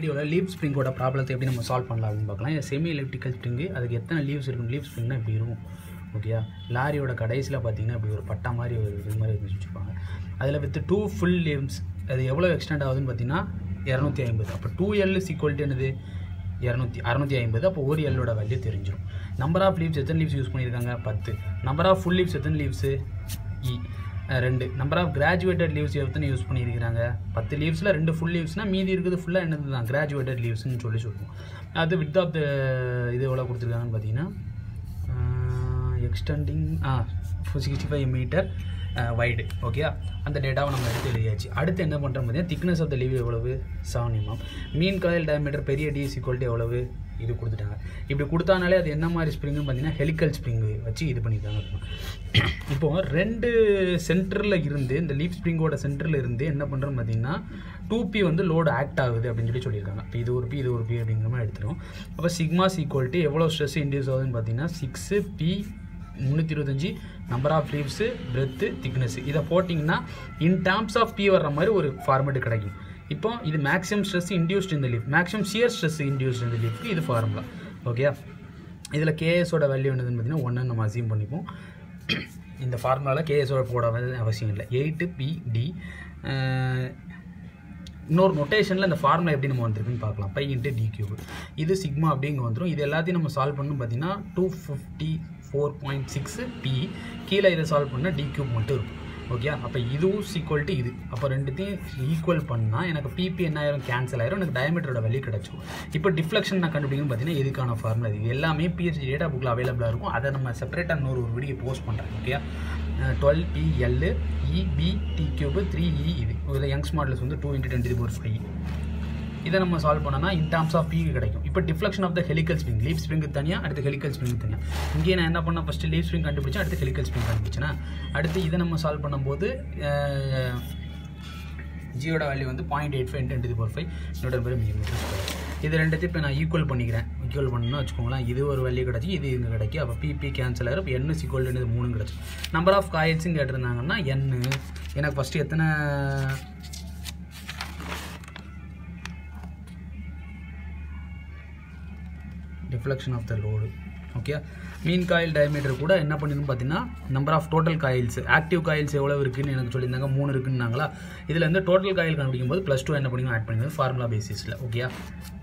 வீடியோவில் லீவ் ஸ்ப்ரிங்கோட ப்ராப்ளத்தை எப்படி நம்ம சால்வ் பண்ணலாம் அப்படின்னு பார்க்கலாம் இது செமி எலக்ட்ரிக்கல் ஸ்ப்ரிங்கு அதுக்கு எத்தனை லீவ்ஸ் இருக்கும் லீவ் ஸ்ப்ரிங்னா இப்படி இருக்கும் ஓகேயா லாரியோட கடைசியில் பார்த்தீங்கன்னா இப்படி ஒரு பட்டா மாதிரி ஒரு இது மாதிரி வச்சு வச்சுருப்பாங்க அதில் வித் டூ ஃபுல் லீவ்ஸ் அது எவ்வளோ எக்ஸ்டெண்ட் ஆகுதுன்னு பார்த்தீங்கன்னா இரநூத்தி ஐம்பது அப்போ டூ எல் ஈக்குவல்ட்டு என்னது இரநூத்தி அறநூற்றி ஐம்பது அப்போ ஒரு எல்லோட வேல்யூ தெரிஞ்சிடும் நம்பர் ஆஃப் லீவ்ஸ் எத்தனை லீவ்ஸ் யூஸ் பண்ணியிருக்காங்க பத்து நம்பர் ஆஃப் ஃபுல் லீவ்ஸ் எத்தனை லீவ்ஸு இ ரெண்டு நம்பர் ஆஃப் கிராஜுவேட்டட் லீவ்ஸ் எத்தனை யூஸ் பண்ணியிருக்கிறாங்க பத்து லீவ்ஸில் ரெண்டு ஃபுல் லீவ்ஸ்னால் மீதி இருக்குது ஃபுல்லாக என்னது தான் கிராஜுவேட்டட் லீவ்ஸ்னு சொல்லி சொல்லுவோம் அது வித் ஆஃப் த இது எவ்வளோ கொடுத்துருக்காங்கன்னு பார்த்தீங்கன்னா எக்ஸ்டெண்டிங் ஆ sixty five metre wide okay அந்த டேட்டாவை நம்ம எடுத்து எழுதியாச்சு அடுத்து என்ன பண்ணுறோம் பார்த்தீங்கன்னா திக்னஸ் ஆஃப் த லீவ் எவ்வளவு seven mm mean coil diameter பெரிய டிஎஸ் ஈக்குவல்ட்டு எவ்வளவு இது கொடுத்துட்டாங்க இப்படி கொடுத்தானாலே அது என்ன மாதிரி ஸ்ப்ரிங்னு பார்த்தீங்கன்னா ஹெலிக்கல் ஸ்ப்ரிங் வச்சு இது பண்ணியிருக்காங்க இப்போ ரெண்டு சென்டரில் இருந்து இந்த லீஃப் ஸ்ப்ரிங்கோட சென்டரில் இருந்து என்ன பண்ணுறோம் பார்த்தீங்கன்னா டூ பி வந்து லோடு ஆக்ட் ஆகுது அப்படின்னு சொல்லி சொல்லியிருக்காங்க இப்போ இது ஒரு பி இது ஒரு பி அப்படிங்கிற மாதிரி எடுத்துரும் அப்போ சிக்மாஸ் ஈக்குவல்ட்டு எவ்வளோ ஸ்ட்ரெஸ் இன்டியூஸ் ஆகுதுன்னு பார்த்தீங்கன்னா சிக்ஸு பி முந்நூற்றி இருபத்தஞ்சி number of leaves breadth thickness இதை போட்டிங்கன்னா இன் டேர்ம்ஸ் ஆஃப் பி வர்ற மாதிரி ஒரு ஃபார்மேட் கிடைக்கும் இப்போ இது மேக்ஸிமம் ஸ்ட்ரெஸ் இன்டியூஸ்ட் இந்த leaf maximum shear stress induced இந்த லீஃப்க்கு இது ஃபார்முலா ஓகே இதில் கேஎஸோட வேல்யூ என்னதுன்னு பார்த்தீங்கன்னா ஒன்று நம்ம அசியூம் பண்ணிப்போம் இந்த ஃபார்முலாவில் கேஎஸோட போட அவசியம் இல்லை எயிட்டு பிடி இன்னொரு நொட்டேஷனில் இந்த ஃபார்முலா எப்படி நம்ம வந்திருக்குன்னு பார்க்கலாம் பை இன்ட்டு டி கியூப் இது சிக்மா அப்படிங்க வந்துடும் இது எல்லாத்தையும் நம்ம சால்வ் பண்ணணும் பார்த்தீங்கன்னா two fifty four point six P கீழே இதை சால்வ் பண்ணால் டி கியூப் மட்டும் இருக்கும் ஓகே அப்போ இதுவும் ஈக்குவல் டு இது அப்போ ரெண்டுத்தையும் ஈக்குவல் பண்ணால் எனக்கு பிபி என்ன ஆயிரும் கேன்சல் ஆயிரும் எனக்கு டயமீட்டரோட வேல்யூ கிடச்சிடும் இப்போ டிஃப்ளெக்ஷன் நான் கண்டுபிடிக்கணும் பார்த்தீங்கன்னா இதுக்கான ஃபார்முலா இது எல்லாமே பிஹெச்டி டேட்டா புக்கில் அவைலபிளாக இருக்கும் அதை நம்ம செப்பரேட்டாக இன்னொரு ஒரு வீடியோ போஸ்ட் பண்ணுறேன் okay twelve P L EB D cube three E இது இதில் யங்ஸ் மாடல்ஸ் வந்து two into twenty four five இதை நம்ம சால்வ் பண்ணோம்னா இன் டேர்ம்ஸ் ஆஃப் பிக்கு கிடைக்கும் இப்போ deflection of the helical spring leaf spring தனியாக அடுத்து ஹெலிக்கல் ஸ்ப்ரிங் தனியாக இங்கே நான் என்ன பண்ணேன் ஃபஸ்ட்டு லீவ் ஸ்ப்ரிங் கண்டுபிடிச்சேன் அடுத்து ஹெலிக்கல் ஸ்ப்ரிங் கண்டுபிடிச்சேன்னா அடுத்து இதை நம்ம சால்வ் பண்ணும்போது ஜியோட வேல்யூ வந்து point eight five twenty four five என்னோட பேர் மில்லிமீட்டர் ஸ்கொயர் இது ரெண்டுத்தையும் இப்போ நான் ஈக்குவல் பண்ணிக்கிறேன் ஈக்குவல் பண்ணணும்னு வச்சுக்கோங்களேன் இது ஒரு வேல்யூ கிடச்சி இது இங்கே கிடைக்கும் அப்போ பிபி கேன்சல் ஆகிரும் இப்போ என் சிக்வல் மூணு கிடச்சி நம்பர் ஆஃப் காயில்ஸும் கேட்டிருந்தாங்கன்னா என் எனக்கு ஃபஸ்ட்டு எத்தனை deflection of the load okay mean coil diameter கூட என்ன பண்ணிருன்னு பார்த்தீங்கன்னா number of total coils active coils எவ்வளோ இருக்குன்னு எனக்கு சொல்லியிருந்தாங்க மூணு இருக்குன்னாங்களா இதில் வந்து டோட்டல் காயில் கண்டுபிடிக்கும் போது ப்ளஸ் டூ என்ன பண்ணிக்கணும் ஆட் பண்ணிக்கணும் ஃபார்முலா பேசிஸில் ஓகே